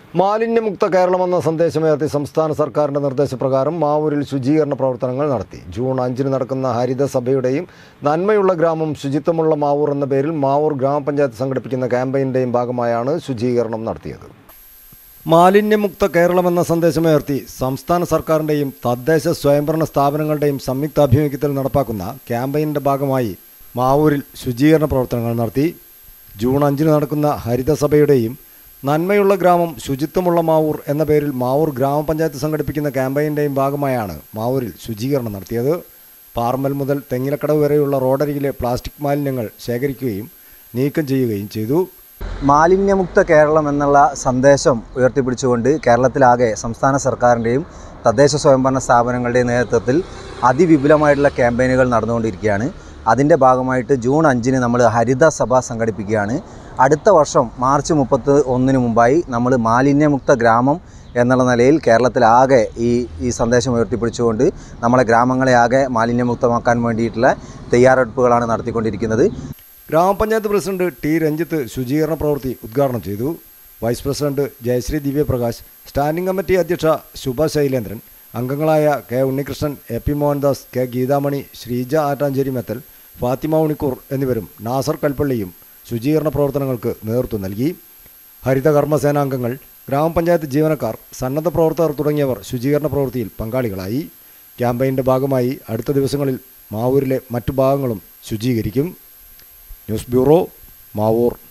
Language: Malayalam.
മാലിന്യമുക്ത കേരളമെന്ന സന്ദേശമുയർത്തി സംസ്ഥാന സർക്കാരിന്റെ നിർദ്ദേശപ്രകാരം മാവൂരിൽ ശുചീകരണ പ്രവർത്തനങ്ങൾ നടത്തി ജൂൺ അഞ്ചിന് നടക്കുന്ന ഹരിതസഭയുടെയും നന്മയുള്ള ഗ്രാമം ശുചിത്വമുള്ള മാവൂർ എന്ന പേരിൽ മാവൂർ ഗ്രാമപഞ്ചായത്ത് സംഘടിപ്പിക്കുന്ന ക്യാമ്പയിന്റെയും ഭാഗമായാണ് ശുചീകരണം നടത്തിയത് മാലിന്യമുക്ത കേരളമെന്ന സന്ദേശമുയർത്തി സംസ്ഥാന സർക്കാരിൻ്റെയും തദ്ദേശ സ്വയംഭരണ സ്ഥാപനങ്ങളുടെയും സംയുക്താഭിമുഖ്യത്തിൽ നടപ്പാക്കുന്ന ക്യാമ്പയിൻ്റെ ഭാഗമായി മാവൂരിൽ ശുചീകരണ പ്രവർത്തനങ്ങൾ നടത്തി ജൂൺ അഞ്ചിന് നടക്കുന്ന ഹരിതസഭയുടെയും നന്മയുള്ള ഗ്രാമം ശുചിത്വമുള്ള മാവൂർ എന്ന പേരിൽ മാവൂർ ഗ്രാമപഞ്ചായത്ത് സംഘടിപ്പിക്കുന്ന ക്യാമ്പയിൻ്റെയും ഭാഗമായാണ് മാവൂരിൽ ശുചീകരണം നടത്തിയത് പാർമൽ മുതൽ തെങ്ങിലക്കടവ് വരെയുള്ള റോഡരികിലെ പ്ലാസ്റ്റിക് മാലിന്യങ്ങൾ ശേഖരിക്കുകയും നീക്കം ചെയ്യുകയും ചെയ്തു മാലിന്യമുക്ത കേരളം എന്നുള്ള സന്ദേശം ഉയർത്തിപ്പിടിച്ചുകൊണ്ട് കേരളത്തിലാകെ സംസ്ഥാന സർക്കാരിൻ്റെയും തദ്ദേശ സ്വയംഭരണ സ്ഥാപനങ്ങളുടെയും നേതൃത്വത്തിൽ അതിവിപുലമായിട്ടുള്ള ക്യാമ്പയിനുകൾ നടന്നുകൊണ്ടിരിക്കുകയാണ് അതിൻ്റെ ഭാഗമായിട്ട് ജൂൺ അഞ്ചിന് നമ്മൾ ഹരിത സഭ സംഘടിപ്പിക്കുകയാണ് അടുത്ത വർഷം മാർച്ച് മുപ്പത്തി ഒന്നിന് മുമ്പായി നമ്മൾ മാലിന്യമുക്ത ഗ്രാമം എന്നുള്ള നിലയിൽ കേരളത്തിലാകെ ഈ ഈ സന്ദേശം ഉയർത്തിപ്പിടിച്ചുകൊണ്ട് നമ്മളെ ഗ്രാമങ്ങളെ ആകെ മാലിന്യമുക്തമാക്കാൻ വേണ്ടിയിട്ടുള്ള തയ്യാറെടുപ്പുകളാണ് നടത്തിക്കൊണ്ടിരിക്കുന്നത് ഗ്രാമപഞ്ചായത്ത് പ്രസിഡന്റ് ടി രഞ്ജിത്ത് ശുചീകരണ പ്രവൃത്തി ഉദ്ഘാടനം ചെയ്തു vice president Jayasree Divyaprakash standing committee അധ്യക്ഷ ശുഭ ശൈലേന്ദ്രൻ അംഗങ്ങളായ K Unnikrishnan A P Mohandas K Geethamani Sreeja Attancherry Methal Fathima Unikkoor എന്നിവരും നാസർ കൽപ്പള്ളിയും ശുചീകരണ പ്രവർത്തനങ്ങൾക്ക് നേതൃത്വം നൽകി ഹരിത കർമ്മസേനാംഗങ്ങൾ ഗ്രാമപഞ്ചായത്ത് ജീവനക്കാർ സന്നദ്ധ പ്രവർത്തകർ തുടങ്ങിയവർ ശുചീകരണ പ്രവൃത്തിയിൽ പങ്കാളികളായി ക്യാമ്പയിൻ്റെ ഭാഗമായി അടുത്ത ദിവസങ്ങളിൽ മാവൂരിലെ മറ്റു ഭാഗങ്ങളും ശുചീകരിക്കും ന്യൂസ് ബ്യൂറോ മാവൂർ